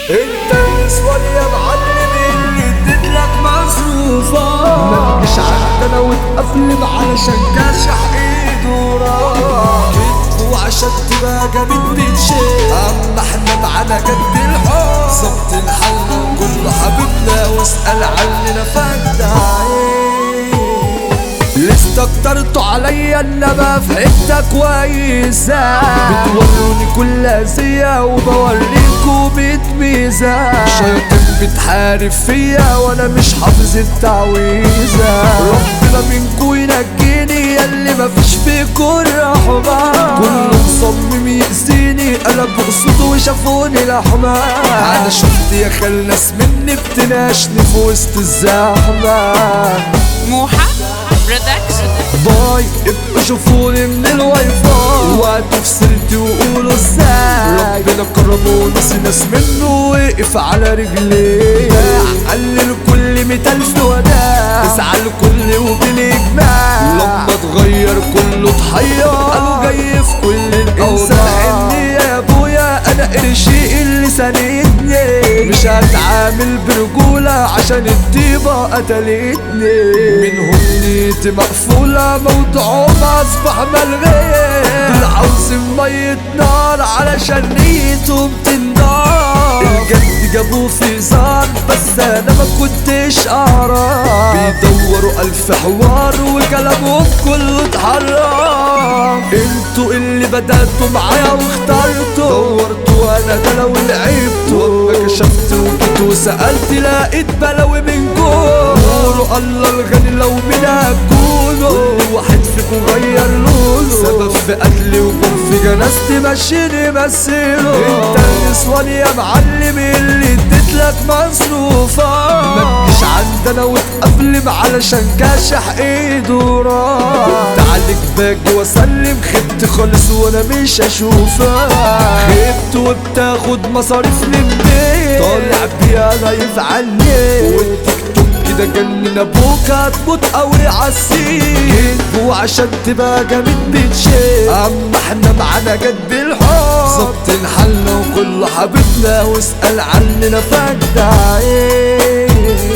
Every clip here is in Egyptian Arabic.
انت النسوان يا معلم اللي اديتلك مصروفة مش عندنا وتقفلم علشان كاشح ايده وراك كتب وعشان تبقى جامد بتشيل اما احنا معانا جد الحب ظبط الحل وكل حبيبنا واسأل عننا فجدعين لسه اكترتوا عليا انما في حته كويسه بتوروني كل اذيه وبوريكوا بيت ميزه شياطين بتحارب فيا وانا مش حافظ التعويذه ربنا منكوا ينجيني ياللي مفيش فيكوا الرحمه كله مصمم يأذيني انا بقصد وشافوني لحمه انا شفت يا خال ناس مني بتناشني في وسط الزحمه موحة برودكشن باي ابقوا شوفوني من الواي فاي وقتوا في سيرتي وقولوا ازاي ربنا كرمه ونسي ناس منه وقف على رجليه قلل كل ميت الف وداع اسعى لكل وبالاجماع لما اتغير كله اتحير قالوا جاي في كل الانسان عني يا ابويا انا قرشي اللي ساندني مش هتعامل برجولة عشان الطيبة قتلتني منهم نيتي مقفولة موضوعهم اصبح ملغي دول عاوزين مية نار علشان نيتهم تنضار الجد جابوه في زان بس انا ما كنتش اعرف بيدوروا الف حوار وكلامهم كله اتحرم انتوا اللي بدأتوا معايا واخترتوا دورتوا انا ده لو لعبت وانا كشفت وجيت وسألت لقيت بلاوي من جوه قولوا الله الغني لو مين هتكونوا كل واحد فيكم غير لونه سبب في قتلي وكون في جنازتي ماشيين يمثلوا انت النسوان يا معلم اللي اديتلك مصروفة ما تجيش عندنا وتقفلم علشان كاشح ايده وراك كنت عليك باجي واسلم خبت خالص وانا مش اشوفك خبت وبتاخد مصاريف للبيت طالع بيها ضيف عني والتيك توك كده جنن ابوك هتموت قوي عالسين وعشان تبقى جامد بتشيل اما احنا معانا جد الحب ظبط الحل وكل حبيبنا واسأل عننا فجدعين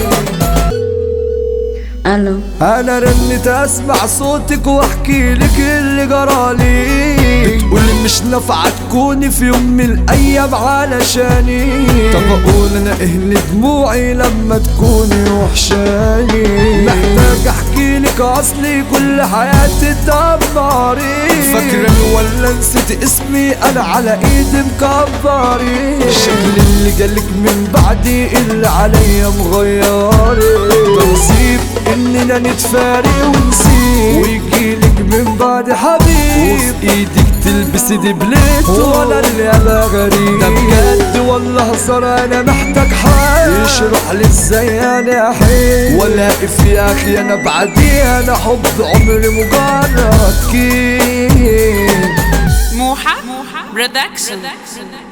الو انا رنت اسمع صوتك واحكي لك اللي جرالي بتقولي مش نافعه تكوني في يوم من الايام علشاني طب اقول انا اهل دموعي لما تكوني وحشاني محتاج احكي لك اصلي كل حياتي دمري فاكراني ولا نسيت اسمي انا على ايدي مكبري الشكل اللي جالك من بعدي اللي عليا مغيري بنسيب اننا نتفارق ونسيب ويجيلك من بعد حبيب وفي ايدك تلبسي دبلت وانا اللي ابقى غريب ده بجد والله هزار انا محتاج حد يشرح لي ازاي انا احب والاقي في اخي انا بعدي انا حب عمري مجرد كيف موحة برودكشن